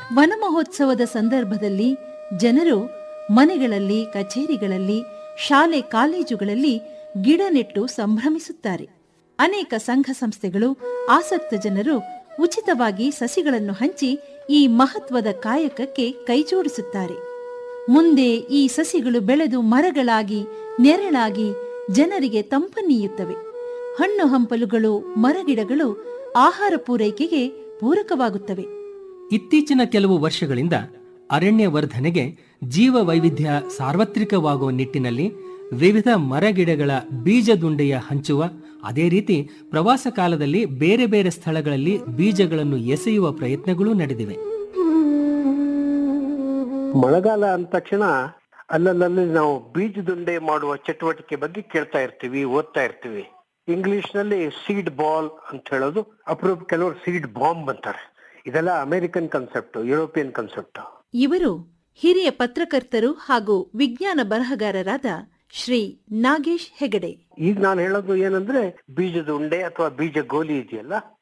ವನ ಮಹೋತ್ಸವದ ಸಂದರ್ಭದಲ್ಲಿ ಜನರು ಮನೆಗಳಲ್ಲಿ ಕಚೇರಿಗಳಲ್ಲಿ ಶಾಲೆ ಕಾಲೇಜುಗಳಲ್ಲಿ ಗಿಡ ನೆಟ್ಟು ಸಂಭ್ರಮಿಸುತ್ತಾರೆ ಅನೇಕ ಸಂಘ ಸಂಸ್ಥೆಗಳು ಆಸಕ್ತ ಜನರು ಉಚಿತವಾಗಿ ಸಸಿಗಳನ್ನು ಹಂಚಿ ಈ ಮಹತ್ವದ ಕಾಯಕಕ್ಕೆ ಕೈಜೋಡಿಸುತ್ತಾರೆ ಮುಂದೆ ಈ ಸಸಿಗಳು ಬೆಳೆದು ಮರಗಳಾಗಿ ನೆರಳಾಗಿ ಜನರಿಗೆ ತಂಪನ್ನೀಯುತ್ತವೆ ಹಣ್ಣು ಹಂಪಲುಗಳು ಮರಗಿಡಗಳು ಆಹಾರ ಪೂರೈಕೆಗೆ ಪೂರಕವಾಗುತ್ತವೆ ಇತ್ತೀಚಿನ ಕೆಲವು ವರ್ಷಗಳಿಂದ ಅರಣ್ಯ ವರ್ಧನೆಗೆ ಜೀವ ವೈವಿಧ್ಯ ಸಾರ್ವತ್ರಿಕವಾಗುವ ನಿಟ್ಟಿನಲ್ಲಿ ವಿವಿಧ ಮರಗಿಡಗಳ ಬೀಜದುಂಡೆಯ ಹಂಚುವ ಅದೇ ರೀತಿ ಪ್ರವಾಸ ಕಾಲದಲ್ಲಿ ಬೇರೆ ಬೇರೆ ಸ್ಥಳಗಳಲ್ಲಿ ಬೀಜಗಳನ್ನು ಎಸೆಯುವ ಪ್ರಯತ್ನಗಳೂ ನಡೆದಿವೆ ಮಳೆಗಾಲ ಅಂದ ತಕ್ಷಣ ಅಲ್ಲಲ್ಲಿ ನಾವು ಬೀಜದುಂಡೆ ಮಾಡುವ ಚಟುವಟಿಕೆ ಬಗ್ಗೆ ಕೇಳ್ತಾ ಇರ್ತೀವಿ ಓದ್ತಾ ಇರ್ತೀವಿ ಇಂಗ್ಲಿಷ್ ನಲ್ಲಿ ಸೀಡ್ ಬಾಲ್ ಅಂತ ಹೇಳೋದು ಅಪರೂಪ ಕೆಲವರು ಸೀಡ್ ಬಾಂಬ್ ಅಂತಾರೆ ಇದೆಲ್ಲ ಅಮೆರಿಕನ್ ಕನ್ಸೆಪ್ಟ್ ಯುರೋಪಿಯನ್ ಕನ್ಸೆಪ್ಟ್ ಇವರು ಹಿರಿಯ ಪತ್ರಕರ್ತರು ಹಾಗೂ ವಿಜ್ಞಾನ ಬರಹಗಾರರಾದ ಶ್ರೀ ನಾಗೇಶ್ ಹೆಗಡೆ ಈಗ ನಾನು ಹೇಳೋದು ಏನಂದ್ರೆ ಬೀಜದ ಉಂಡೆ ಅಥವಾ ಬೀಜ ಗೋಲಿ ಇದೆಯಲ್ಲ